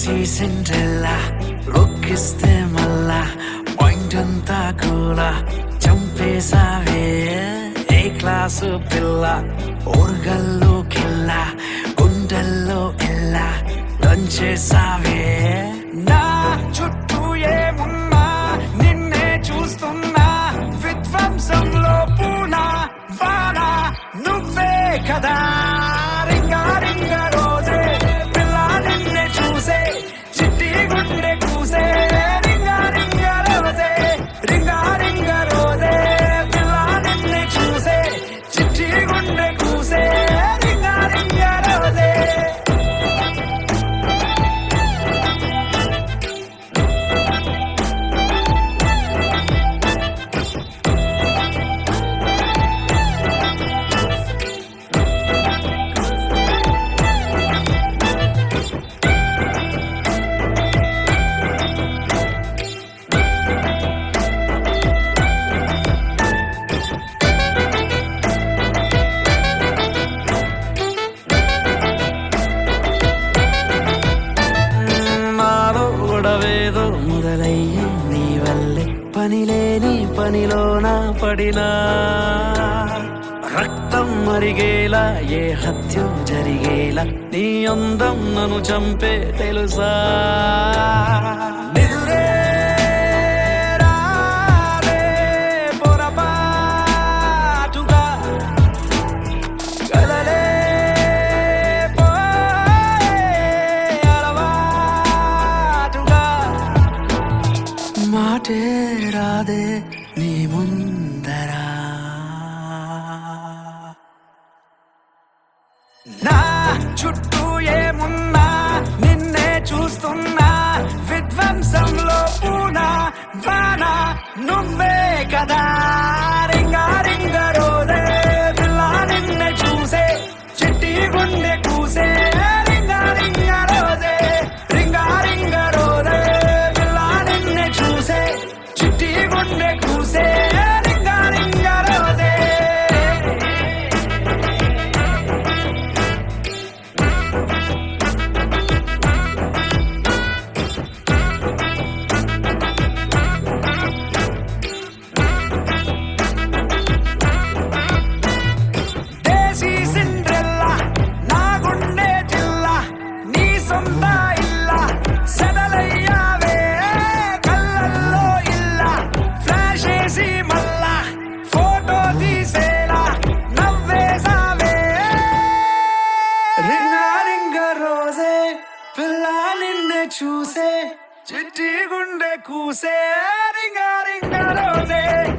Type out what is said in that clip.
దేశీ Cinderella లుక్కిస్తే మళ్ళా point అంతా కూలా చంపేసావే ఏ class పిల్ల ఊర్గల్లో కిల్ల గుండెల్లో ఎల్లా దంచేసావే నా చుట్టూ ఏమున్నా నిన్నే చూస్తున్నా విధ్వంసంలో పూనా వానా నువ్వే కదా రింగా రింగ రోజే పిల్ల నిన్నే చూసే చిట్టి గుండె కూసే రింగా రింగ రోజే రింగా రింగ రోజే పిల్ల నిన్నే చూసే చిట్టి గుండె కూసే రింగా రింగ రోజే నాలో గొడవేదో మొదలయ్యి నీ వల్లే పని లేని పనిలోన పడినా రక్తం మరిగేలా ఏ హత్య జరిగేలా నీ అందం నన్ను చంపే తెలుసా నిదురే రాలే పొరపాటుగా కలలే పోయే అలవాటుగా మాటే రాదే నీ ముందరా నా చుట్టూ ఏమున్నా నిన్నే చూస్తున్నా విధ్వంసంలో పూనా వానా నువ్వే కదా రింగా రింగ రోజే పిల్ల నిన్నే చూసే చిట్టి గుండె కూసే రింగా రింగ రోజే రింగా రింగ రోజే పిల్ల నిన్నే చూసే చిట్టి గుండె కూసే రింగా రింగ రోజే దేశీ సిండ్రెల్లా నా గుండె జిల్లా నీ సొంత ఇల్లా సెదలయ్యావే కళ్ళల్లో ఇల్లా ఫ్లాష్ వేసి మళ్ళా ఫోటో తీసేలా నవ్వేసావే రింగా రింగ రోజే పిల్ల నిన్నే చూసే చిట్టి గుండె కూసే రింగా రింగ రోజే